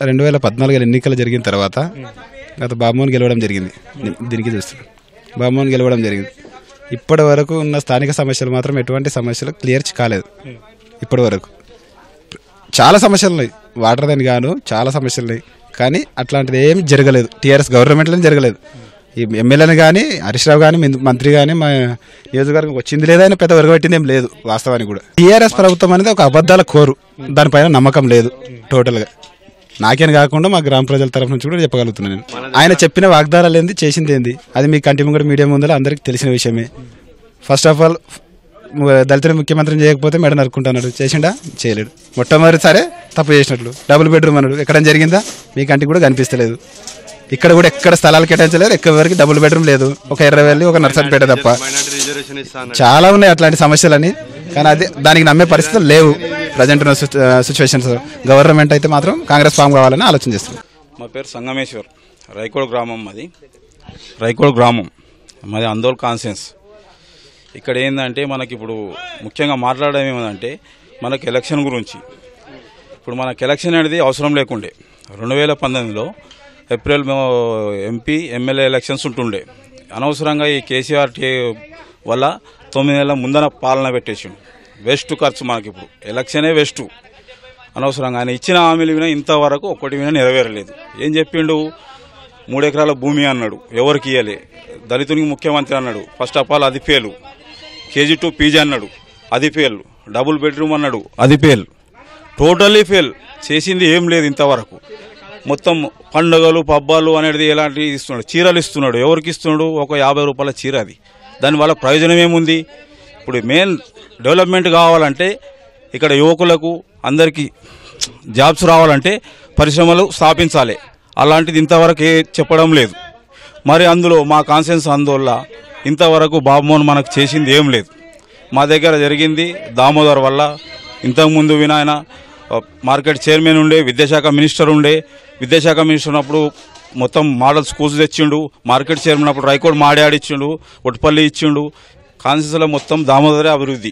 రెండు వేల పద్నాలుగు ఎన్నికలు జరిగిన తర్వాత గత బాబుమోహన్ గెలవడం జరిగింది దీనికి చూస్తున్నాం బాబుమోహన్ గెలవడం జరిగింది ఇప్పటి వరకు ఉన్న స్థానిక సమస్యలు మాత్రం ఎటువంటి సమస్యలు క్లియర్ కాలేదు ఇప్పటి వరకు చాలా సమస్యలు ఉన్నాయి వాటర్ దాని గాను చాలా సమస్యలు ఉన్నాయి కానీ అట్లాంటిది ఏమి జరగలేదు టీఆర్ఎస్ గవర్నమెంట్లో జరగలేదు ఈ ఎమ్మెల్యేని కానీ హరీష్ రావు కానీ మిన్- మంత్రి కానీ మా నియోజకవర్గం వచ్చింది లేదా అని పెద్ద వరగబెట్టింది ఏం లేదు వాస్తవానికి కూడా టీఆర్ఎస్ ప్రభుత్వం అనేది ఒక అబద్ధాల కోరు దానిపైన నమ్మకం లేదు టోటల్గా నాకేం కాకుండా మా గ్రామ ప్రజల తరఫు నుంచి కూడా చెప్పగలుగుతున్నాను నేను ఆయన చెప్పిన వాగ్దానాలు ఏంది చేసింది ఏంది అది మీ కంటి ముంగడ మీడియా ముందర అందరికీ తెలిసిన విషయమే ఫస్ట్ ఆఫ్ ఆల్ దళితులు ముఖ్యమంత్రిని చేయకపోతే మెడ నరుకుంటున్నాడు చేసిండా చేయలేడు మొట్టమొదటిసారే తప్పు చేసినట్లు డబుల్ బెడ్రూమ్ అన్నాడు ఎక్కడ జరిగిందా మీ కంటికి కూడా కనిపిస్తలేదు ఇక్కడ కూడా ఎక్కడ స్థలాలు కేటాయించలేరు ఎక్కడ వరకు డబుల్ బెడ్రూమ్ లేదు ఒక ఎర్రవెల్లి ఒక నర్సంపేట తప్ప రిజర్వేషన్ ఇస్తా చాలా ఉన్నాయి అట్లాంటి సమస్యలని కానీ అదే దానికి నమ్మే పరిస్థితులు లేవు ప్రజెంట్ ఉన్న సిచ్యువేషన్స్ గవర్నమెంట్ అయితే మాత్రం కాంగ్రెస్ ఫామ్ కావాలని ఆలోచన చేస్తుంది మా పేరు సంగమేశ్వర్ రైకోడ్ గ్రామం మాది రైకోడ్ గ్రామం మాది అందోల్ కాన్సెన్స్ ఇక్కడ ఏంటంటే మనకి ఇప్పుడు ముఖ్యంగా మాట్లాడడం ఏమంటే మనకి ఎలక్షన్ గురించి ఇప్పుడు మనకి ఎలక్షన్ అనేది అవసరం లేకుండే రెండు వేల పంతొమ్మిదిలో ఏప్రిల్ ఎంపీ ఎమ్మెల్యే ఎలక్షన్స్ ఉంటుండే అనవసరంగా ఈ కేసీఆర్ టీ వల్ల తొమ్మిది నెలల ముందన పాలన పెట్టేసిండు వేస్ట్ ఖర్చు మనకి ఇప్పుడు ఎలక్షనే వేస్ట్ అనవసరంగా ఆయన ఇచ్చిన హామీలు వినా ఇంతవరకు ఒక్కటి వినా నెరవేరలేదు ఏం చెప్పిండు మూడు ఎకరాల భూమి అన్నాడు ఎవరికి ఇయ్యలే దళితునికి ముఖ్యమంత్రి అన్నాడు ఫస్ట్ ఆఫ్ ఆల్ అది ఫెయిల్ కేజీ టూ పీజీ అన్నాడు అది ఫెయిల్ డబుల్ బెడ్రూమ్ అన్నాడు అది ఫెయిల్ టోటల్లీ ఫెయిల్ చేసింది ఏం లేదు ఇంతవరకు మొత్తం పండుగలు పబ్బాలు అనేది ఎలాంటి ఇస్తున్నాడు చీరలు ఇస్తున్నాడు ఎవరికి ఇస్తున్నాడు ఒక యాభై రూపాయల చీర అది దానివల్ల ప్రయోజనం ఏముంది ఇప్పుడు మెయిన్ డెవలప్మెంట్ కావాలంటే ఇక్కడ యువకులకు అందరికీ జాబ్స్ రావాలంటే పరిశ్రమలు స్థాపించాలి అలాంటిది ఇంతవరకు ఏ చెప్పడం లేదు మరి అందులో మా కాన్సెన్స్ అందువల్ల ఇంతవరకు బాబుమోహన్ మనకు చేసింది ఏం లేదు మా దగ్గర జరిగింది దామోదర్ వల్ల ఇంతకుముందు వినాయన ఆ, మార్కెట్ చైర్మన్ ఉండే విద్యాశాఖ మినిస్టర్ ఉండే విద్యాశాఖ మినిస్టర్ ఉన్నప్పుడు మొత్తం మోడల్ స్కూల్స్ తెచ్చిండు మార్కెట్ చైర్మన్ అప్పుడు రైకోడ్ మాడి ఆడిచ్చిండు ఒట్పల్లి ఇచ్చిండు కాన్సెన్స్లో మొత్తం దామోదరే అభివృద్ధి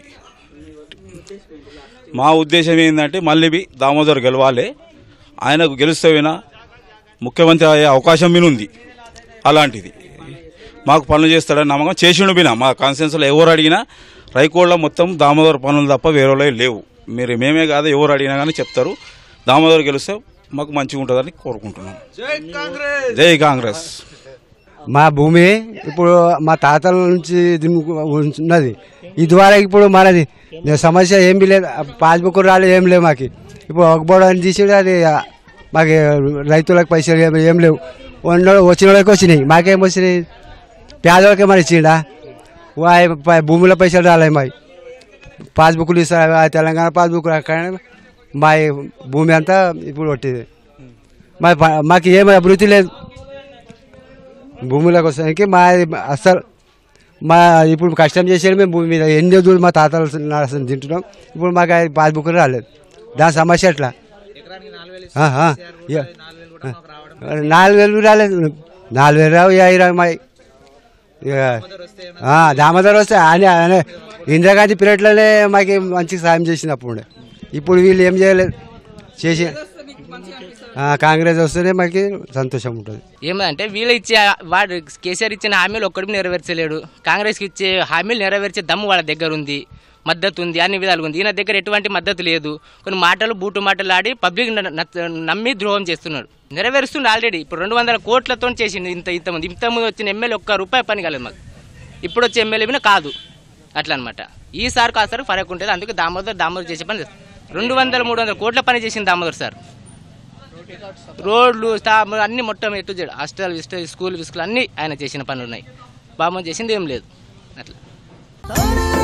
మా ఉద్దేశం ఏంటంటే మళ్ళీ బి దామోదర్ గెలవాలి ఆయనకు గెలిస్తే వినా ముఖ్యమంత్రి అయ్యే అవకాశం వినుంది అలాంటిది మాకు పనులు చేస్తాడని నమ్మకం చేసిండు బినా మా కాన్సెన్స్లో ఎవరు అడిగినా రైకోడ్లో మొత్తం దామోదర్ పనులు తప్ప వేరే లేవు మీరు మేమే కాదు ఎవరు అడిగినా కానీ చెప్తారు దామోదర్ గెలిస్తే మాకు మంచిగా ఉంటుందని కోరుకుంటున్నాం జై కాంగ్రెస్ మా భూమి ఇప్పుడు మా తాతల నుంచి దీని ఉన్నది ఇదివరకు ఇప్పుడు మనది సమస్య ఏం లేదు పాస్బుక్ రాలేదు ఏం లేవు మాకు ఇప్పుడు ఒక బోర్డు అని తీసి అది మాకు రైతులకు పైసలు ఏం ఏం లేవు ఉన్న వచ్చిన వాళ్ళకి వచ్చినాయి మాకేం వచ్చినాయి పేదవాళ్ళకి ఏమైనా ఇచ్చిండా వాయ్ ప- భూముల పైసలు రాలే మావి పాస్బుక్లు ఇస్తారు ఆ తెలంగాణ పాస్బుక్ కానీ మా భూమి అంతా ఇప్పుడు కొట్టింది మా ప- మాకు ఏమి అభివృద్ధి లేదు భూమిలోకి వస్తానికి మా అసలు మా ఇప్పుడు కష్టం చేసేది మేము భూమి మీద ఎన్ని రోజులు మా తాతలు నరసం తింటున్నాం ఇప్పుడు మాకు అది పాస్బుక్ రాలేదు దాని సమస్య ఎట్లా ఆహా. ఇక. నాలుగు వేలు రాలేదు నాలుగు వేలు రావు యాభై రావు మా ఇక ఆ, దామోదర్ వస్తే ఆయన ఆయన ఇందిరాగాంధీ పీరియడ్లోనే మాకు మంచి సాయం చేసింది అప్పుడు ఇప్పుడు వీళ్ళు ఏం చేయలేదు చేసి ఆ, కాంగ్రెస్ వస్తేనే మాకు సంతోషం ఉంటుంది ఏమంటే వీళ్ళు ఇచ్చే వాడు కేసీఆర్ ఇచ్చిన హామీలు ఒక్కడికి నెరవేర్చలేడు కాంగ్రెస్కి ఇచ్చే హామీలు నెరవేర్చే దమ్ము వాళ్ళ దగ్గర ఉంది మద్దతు ఉంది అన్ని విధాలుగా ఉంది ఈయన దగ్గర ఎటువంటి మద్దతు లేదు కొన్ని మాటలు బూటు మాటలు ఆడి పబ్లిక్ న- నచ్చ- నమ్మి ద్రోహం చేస్తున్నాడు నెరవేరుస్తుండే ఆల్రెడీ ఇప్పుడు రెండు వందల కోట్లతో చేసింది ఇంత ఇంతమంది ఇంతకుముందు వచ్చిన ఎమ్మెల్యే ఒక్క రూపాయి పని కాలేదు మాకు ఇప్పుడు వచ్చే ఎమ్మెల్యే మీద కాదు అట్లా అనమాట ఈసారి కాసారి ఫరక్ ఉంటుంది అందుకే దామోదర్ దామోదర్ చేసే పని చేస్తారు. రెండు వందల మూడు వందల కోట్ల పని చేసింది దామోదర్ సార్ రోడ్లు స్టాప్ అన్ని మొత్తం ఎటు చేయడు హాస్టల్ విస్టల్ స్కూల్ విస్కూల్ అన్నీ ఆయన చేసిన పనులు ఉన్నాయి బాబు చేసింది ఏం లేదు అట్లా